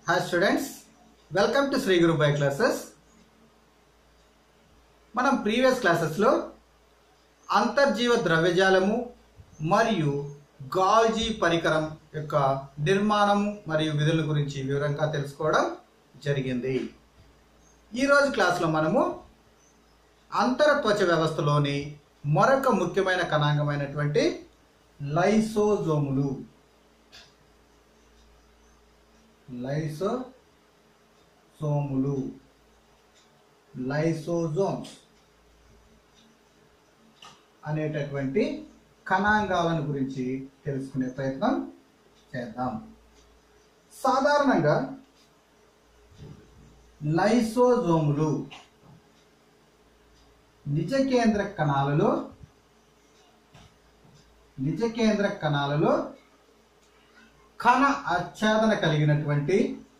hi students welcome to Shri Guru by classes మనం previous క్లాసెస్లో అంతర్జీవ ద్రవ్యజాలము మరియు గాల్జీ పరికరం యొక్క నిర్మాణము మరియు విధుల గురించి వివరంగా తెలుసుకోవడం జరిగింది ఈరోజు క్లాస్లో మనము అంతరత్వచ వ్యవస్థలోని మరొక ముఖ్యమైన కణాంగమైనటువంటి లైసోజోములు లైసోసోములు లైసోజోమ్స్ అనేటటువంటి కణాంగాలను గురించి తెలుసుకునే ప్రయత్నం చేద్దాం సాధారణంగా లైసోజోములు నిజ కేంద్ర కణాలలో నిజ కేంద్ర కణాలలో కణ ఆచ్ఛాదన కలిగినటువంటి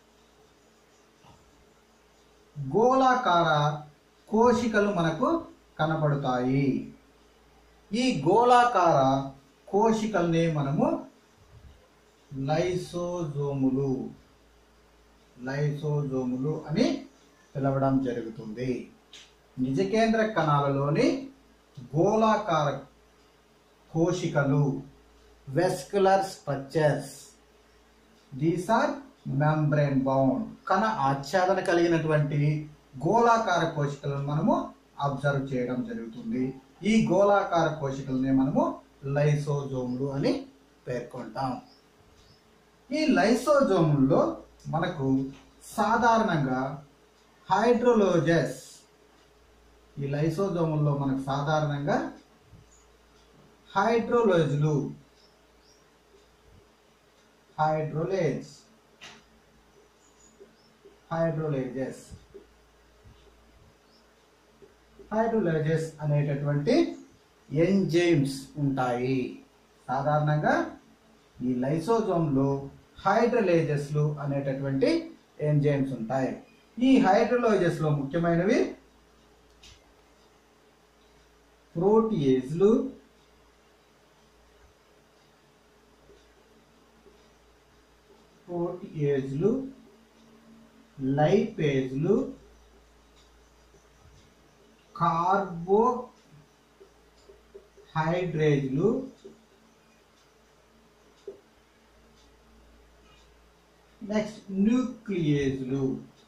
గోళాకార కోశికలు మనకు కనపడతాయి ఈ గోళాకార కోశికల్ని మనము లైసోజోములు లైసోజోములు అని పిలవడం జరుగుతుంది నిజకేంద్ర కణాలలోని గోళాకార కోశికలు vesicular structures these are membrane bound కణ ఆచ్ఛాదన కలిగినటువంటి గోళాకార కోశికలను మనము అబ్జర్వ్ చేయడం జరుగుతుంది ఈ గోళాకార కోశికలనే మనము లైసోజోములు అని పేర్కొంటాం ఈ లైసోజోముల్లో మనకు సాధారణంగా హైడ్రోలోజెస్ ఈ లైసోజోముల్లో మనకు సాధారణంగా హైడ్రోలోజులు హైడ్రోలేజ్ హైడ్రోలేజెస్ హైడ్రోలేజెస్ అనేటటువంటి ఎంజైమ్స్ ఉంటాయి సాధారణంగా ఈ లైసోజోమ్లో హైడ్రోలేజెస్లు అనేటటువంటి ఎంజైమ్స్ ఉంటాయి ఈ హైడ్రోలోజెస్లో ముఖ్యమైనవి ప్రోటియేజ్లు ప్రోటియేజ్లు లైపేజ్లు కార్బో హైడ్రేజ్లు నెక్స్ట్ న్యూక్లియేజ్లు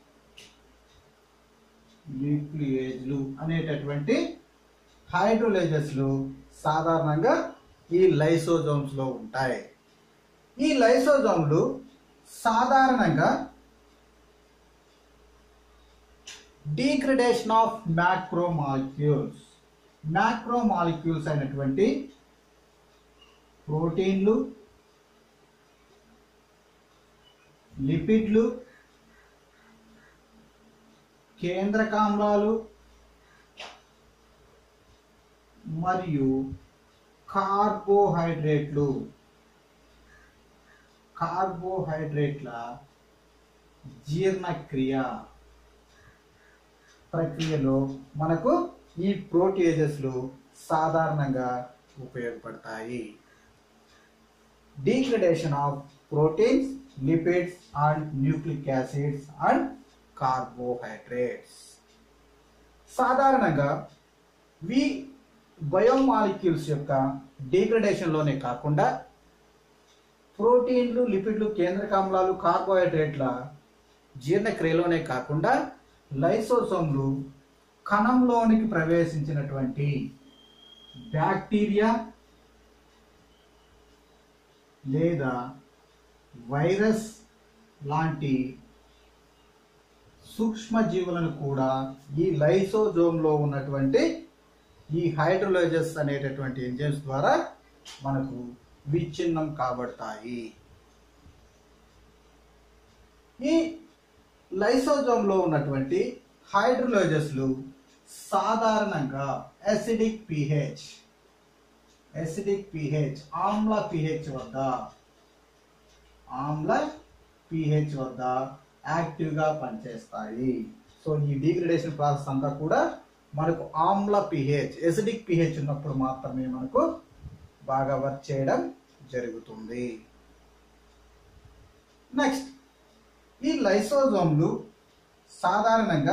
న్యూక్లియేజ్లు అనేటటువంటి హైడ్రోలేజెస్లు సాధారణంగా ఈ లైసోజోమ్స్లో ఉంటాయి ఈ లైసోజోమ్లు సాధారణంగా డీగ్రడేషన్ ఆఫ్ మ్యాక్రోమాలిక్యూల్స్ మ్యాక్రోమాలిక్యూల్స్ అయినటువంటి ప్రోటీన్లు లిపిడ్లు కేంద్రకామ్లాలు మరియు కార్బోహైడ్రేట్లు కార్బోహైడ్రేట్ల జీర్ణక్రియ ప్రక్రియలో మనకు ఈ ప్రోటీజెస్లు సాధారణంగా ఉపయోగపడతాయి degradation of proteins lipids and nucleic acids and carbohydrates సాధారణంగా వి బయోమాలిక్యూల్స్ యొక్క డీగ్రడేషన్లోనే కాకుండా ప్రోటీన్లు లిపిడ్లు కేంద్రకామ్లాలు కార్బోహైడ్రేట్ల జీర్ణక్రియలోనే కాకుండా లైసోసోమ్లు కణంలోనికి ప్రవేశించినటువంటి బ్యాక్టీరియా లేదా వైరస్ లాంటి సూక్ష్మజీవులను కూడా ఈ లైసోజోమ్లో ఉన్నటువంటి ఈ హైడ్రోలైజస్ అనేటటువంటి ఎంజైమ్స్ ద్వారా మనకు విచ్ఛిన్నం కాబడతాయి ఈ లైసోజోమ్లో ఉన్నటువంటి హైడ్రోలైజస్లు సాధారణంగా ఎసిడిక్ పిహెచ్ ఎసిడిక్ పిహెచ్ ఆమ్ల పిహెచ్ వద్ద ఆమ్ల పిహెచ్ వద్ద యాక్టివ్గా పనిచేస్తాయి సో ఈ డీగ్రేడేషన్ ప్రాసెస్ అంతా కూడా మనకు ఆమ్ల పిహెచ్ ఎసిడిక్ పిహెచ్ ఉన్నప్పుడు మాత్రమే మనకు బాగా వర్క్ చేయడం జరుగుతుంది నెక్స్ట్ ఈ లైసోజోమ్లు సాధారణంగా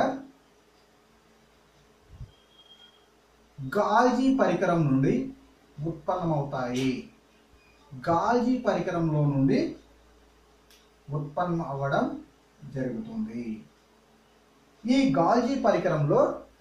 గాల్జీ పరికరం నుండి ఉత్పన్నమవుతాయి గాల్జీ పరికరంలో నుండి ఉత్పన్నం అవ్వడం జరుగుతుంది ఈ గాల్జీ పరికరంలో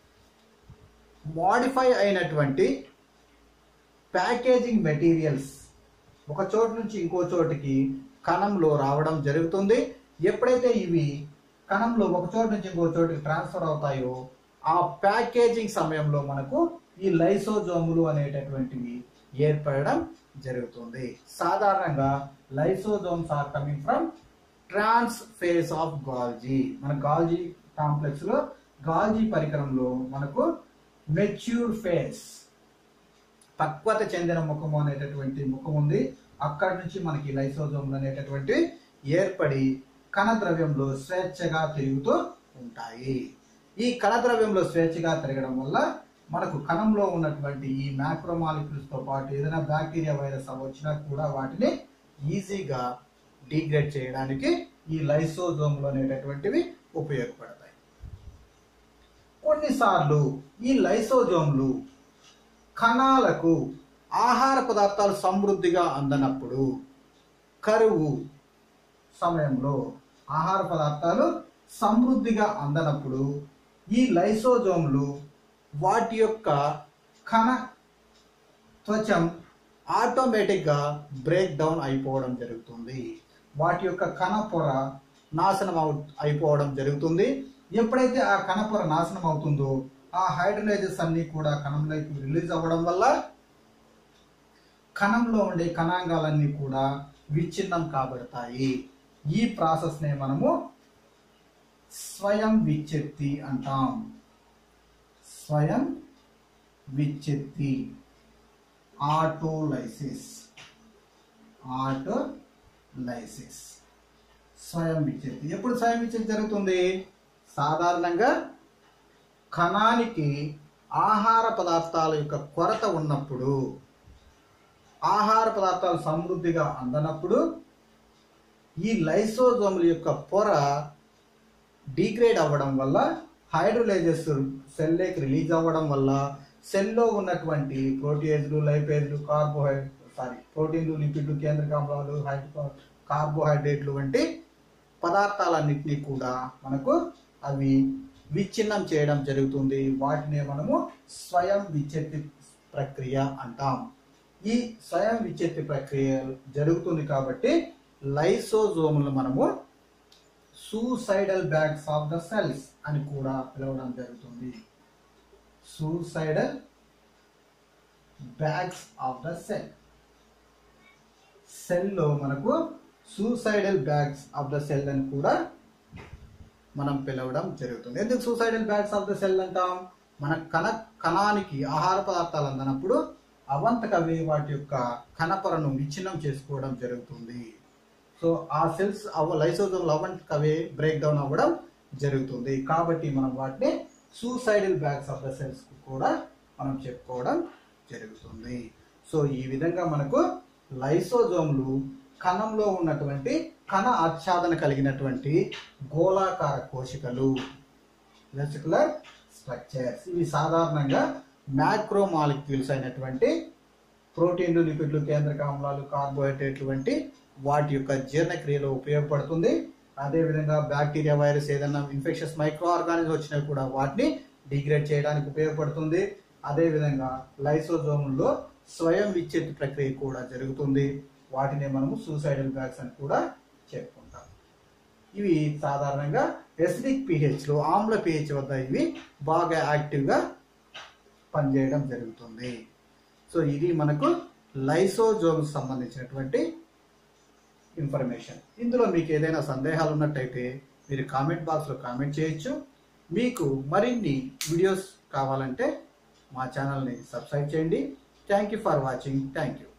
మోడిఫై అయినటువంటి ప్యాకేజింగ్ మెటీరియల్స్ ఒక చోటు నుంచి ఇంకో చోటికి కణంలో రావడం జరుగుతుంది ఎప్పుడైతే ఇవి కణంలో ఒక చోటు నుంచి ఇంకో చోటికి ట్రాన్స్ఫర్ అవుతాయో ఆ ప్యాకేజింగ్ సమయంలో మనకు ఈ లైసోజోములు అనేటటువంటివి ఏర్పడడం జరుగుతుంది సాధారణంగా lysosomes are coming from trans face of Golgi మన గాల్జీ కాంప్లెక్స్ లో గాల్జీ పరికరంలో మనకు మెచ్యూర్ ఫేస్ పక్వత చెందిన ముఖము అనేటటువంటి ముఖం ఉంది అక్కడి నుంచి మనకి లైసోజోమ్లు అనేటటువంటి ఏర్పడి కణ ద్రవ్యంలో స్వేచ్ఛగా తిరుగుతూ ఉంటాయి ఈ కణ ద్రవ్యంలో స్వేచ్ఛగా తిరగడం వల్ల మనకు కణంలో ఉన్నటువంటి ఈ మ్యాక్రోమాలిక్యూల్స్ తో పాటు ఏదైనా బ్యాక్టీరియా వైరస్ వచ్చినా కూడా వాటిని ఈజీగా డిగ్రేడ్ చేయడానికి ఈ లైసోజోమ్లు అనేటటువంటివి ఉపయోగపడతాయి కొన్నిసార్లు ఈ లైసోజోమ్లు కణాలకు ఆహార పదార్థాలు సమృద్ధిగా అందనప్పుడు కరువు సమయంలో ఆహార పదార్థాలు సమృద్ధిగా అందనప్పుడు ఈ లైసోజోమ్లు వాటి యొక్క కణ త్వచం ఆటోమేటిక్గా బ్రేక్ డౌన్ అయిపోవడం జరుగుతుంది వాటి యొక్క కణ పొర నాశనం అవు అయిపోవడం జరుగుతుంది ఎప్పుడైతే ఆ కణ పొర నాశనం అవుతుందో ఆ హైడ్రోలైజెస్ అన్ని కూడా కణంలోకి రిలీజ్ అవ్వడం వల్ల కణంలో ఉండే కణాంగాలన్నీ కూడా విచ్ఛిన్నం కాబడతాయి ఈ ప్రాసెస్ నే మనము స్వయం విచ్ఛెత్తి అంటాం స్వయం విచ్ఛెత్తి ఆటోలైసిస్ ఆటోలైసిస్ స్వయం విచ్ఛెత్తి ఎప్పుడు స్వయం విచ్ఛెత్తి జరుగుతుంది సాధారణంగా కణానికి ఆహార పదార్థాల యొక్క కొరత ఉన్నప్పుడు ఆహార పదార్థాలు సమృద్ధిగా అందనప్పుడు ఈ లైసోజోముల యొక్క పొర డిగ్రేడ్ అవ్వడం వల్ల హైడ్రోలైజెస్ సెల్లోకి రిలీజ్ అవ్వడం వల్ల సెల్లో ఉన్నటువంటి ప్రోటీన్లు లైపేజ్లు కార్బోహైడ్రేట్ సారీ ప్రోటీన్లు లిపిడ్లు కేంద్రక ఆమ్లాలు హైడ్రో కార్బోహైడ్రేట్లు వంటి పదార్థాలన్నింటినీ కూడా మనకు అవి విచ్ఛిన్నం చేయడం జరుగుతుంది వాటినే మనము స్వయం విచ్ఛెత్తి ప్రక్రియ అంటాం ఈ స్వయం విచ్ఛెత్తి ప్రక్రియ జరుగుతుంది కాబట్టి లైసోజోములు మనము suicidal bags of the cells అని కూడా పిలవడం జరుగుతుంది suicidal bags of the cell సెల్లో మనకు suicidal bags of the cell అని కూడా మనం పిలవడం జరుగుతుంది ఎందుకు suicidal bags of the cell అంటాం మన కణ కణానికి ఆహార పదార్థాలు అందనప్పుడు అవంతకవే వాటి యొక్క కణపొరను విచ్ఛిన్నం చేసుకోవడం జరుగుతుంది సో ఆ సెల్స్ అవ లైసోజోమ్ అవంతకవే బ్రేక్ డౌన్ అవ్వడం జరుగుతుంది కాబట్టి మనం వాటిని suicidal bags of the cells కూడా మనం చెప్పుకోవడం జరుగుతుంది సో ఈ విధంగా మనకు లైసోజోమ్లు కణంలో ఉన్నటువంటి కణ ఆచ్ఛాదన కలిగినటువంటి గోళాకార కోశికలు వెసికులర్ స్ట్రక్చర్స్ ఇవి సాధారణంగా మ్యాక్రో మాలిక్యూల్స్ అయినటువంటి ప్రోటీన్లు లిపిడ్లు కేంద్రక ఆమ్లాలు కార్బోహైడ్రేట్లు వంటి వాటి యొక్క జీర్ణక్రియలో ఉపయోగపడుతుంది అదేవిధంగా బ్యాక్టీరియా వైరస్ ఏదైనా ఇన్ఫెక్షన్స్ మైక్రో ఆర్గానిజం వచ్చినా కూడా వాటిని డిగ్రేడ్ చేయడానికి ఉపయోగపడుతుంది అదేవిధంగా లైసోజోముల్లో స్వయం విచ్ఛేద ప్రక్రియ కూడా జరుగుతుంది వాటిని మనము సూసైడల్ బ్యాగ్స్ అని కూడా చెప్పుకుంటాం ఇవి సాధారణంగా ఎసిడిక్ pH లో ఆమ్ల పిహెచ్ వద్ద ఇవి బాగా యాక్టివ్గా పనిచేయడం జరుగుతుంది సో ఇది మనకు లైసోజోమ్ సంబంధించినటువంటి ఇన్ఫర్మేషన్ ఇందులో మీకు ఏదైనా సందేహాలు ఉన్నట్టయితే మీరు కామెంట్ బాక్స్లో కామెంట్ చేయొచ్చు మీకు మరిన్ని వీడియోస్ కావాలంటే మా ఛానల్ని సబ్స్క్రైబ్ చేయండి thank you for watching thank you